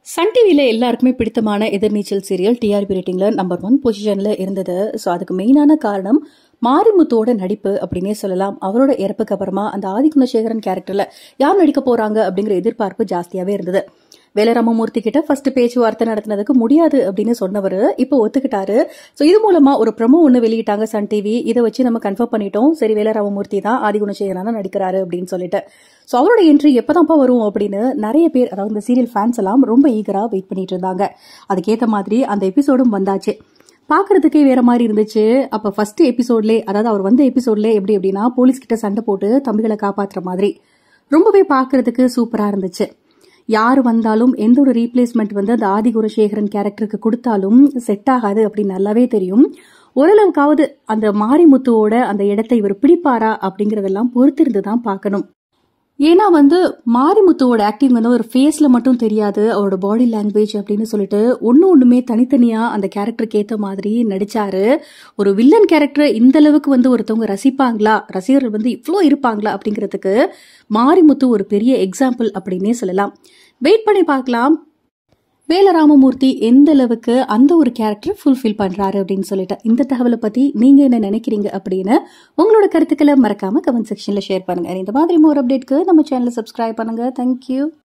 Sun டிவியில் எல்லாருக்குமே பிடித்தமான எதிர்நீச்சல் சீரியல் டிஆர்பி ரேட்டிங்கில் நம்பர் ஒன் பொசிஷனில் இருந்தது ஸோ அதுக்கு மெயினான காரணம் மாரிமுத்துவோட நடிப்பு அப்படின்னே சொல்லலாம் அவரோட இறப்புக்கு அப்புறமா அந்த ஆதிகுணசேகரன் கேரக்டரில் யார் நடிக்க போகிறாங்க அப்படிங்கிற எதிர்பார்ப்பு ஜாஸ்தியாகவே இருந்தது வேலராமமூர்த்தி கிட்ட ஃபர்ஸ்ட் பேச்சுவார்த்தை நடத்தினதுக்கு முடியாது அப்படின்னு சொன்னவர் இப்போ ஒத்துக்கிட்டாரு ஸோ இது மூலமா ஒரு ப்ரமோ ஒன்று வெளியிட்டாங்க சன் டிவி இதை வச்சு நம்ம கன்ஃபார்ம் பண்ணிட்டோம் சரி வேலராமமூர்த்தி தான் ஆதிகுணசேகரன் தான் நடிக்கிறாரு அப்படின்னு சொல்லிட்டு ஸோ அவரோட என்ட்ரி எப்போதான்ப்பா வரும் அப்படின்னு நிறைய பேர் அதாவது இந்த சீரியல் ஃபேன்ஸ் எல்லாம் ரொம்ப ஈகரா வெயிட் பண்ணிட்டு இருந்தாங்க அதுக்கேற்ற மாதிரி அந்த எபிசோடும் வந்தாச்சு பார்க்கறதுக்கே வேற மாதிரி இருந்துச்சு அப்போ ஃபர்ஸ்ட் எபிசோட்லே அதாவது அவர் வந்த எபிசோட்ல எப்படி எப்படின்னா போலீஸ் கிட்ட சண்டை போட்டு தம்பிகளை காப்பாத்துற மாதிரி ரொம்பவே பார்க்கறதுக்கு சூப்பரா இருந்துச்சு யார் வந்தாலும் எந்த ஒரு ரீப்ளேஸ்மெண்ட் வந்து அந்த ஆதிகுணசேகரன் கேரக்டருக்கு கொடுத்தாலும் செட் ஆகாது அப்படின்னு நல்லாவே தெரியும் ஓரளவுக்காவது அந்த மாரிமுத்துவோட அந்த இடத்தை இவர் பிடிப்பாரா அப்படிங்கறதெல்லாம் பொறுத்திருந்து தான் பார்க்கணும் ஏன்னா வந்து மாரிமுத்துவோட ஆக்டிங் வந்து ஒரு ஃபேஸ்ல மட்டும் தெரியாது அவரோட பாடி லாங்குவேஜ் அப்படின்னு சொல்லிட்டு ஒன்னு ஒண்ணுமே தனித்தனியா அந்த கேரக்டருக்கு ஏத்த மாதிரி நடிச்சாரு ஒரு வில்லன் கேரக்டர் இந்த அளவுக்கு வந்து ஒருத்தவங்க ரசிப்பாங்களா ரசிகர்கள் வந்து இவ்வளோ இருப்பாங்களா அப்படிங்கிறதுக்கு மாரிமுத்து ஒரு பெரிய எக்ஸாம்பிள் அப்படின்னே சொல்லலாம் வெயிட் பண்ணி பார்க்கலாம் வேலராமமூர்த்தி எந்த அளவுக்கு அந்த ஒரு கேரக்டர் ஃபுல்ஃபில் பண்றாரு அப்படின்னு சொல்லிட்டு இந்த தகவலை பத்தி நீங்க என்ன நினைக்கிறீங்க அப்படின்னு உங்களோட கருத்துக்களை மறக்காம கமெண்ட் செக்ஷன்ல ஷேர் பண்ணுங்க இந்த மாதிரி மோர் அப்டேட்க்கு நம்ம சேனலை சப்ஸ்கிரைப் பண்ணுங்க தேங்க்யூ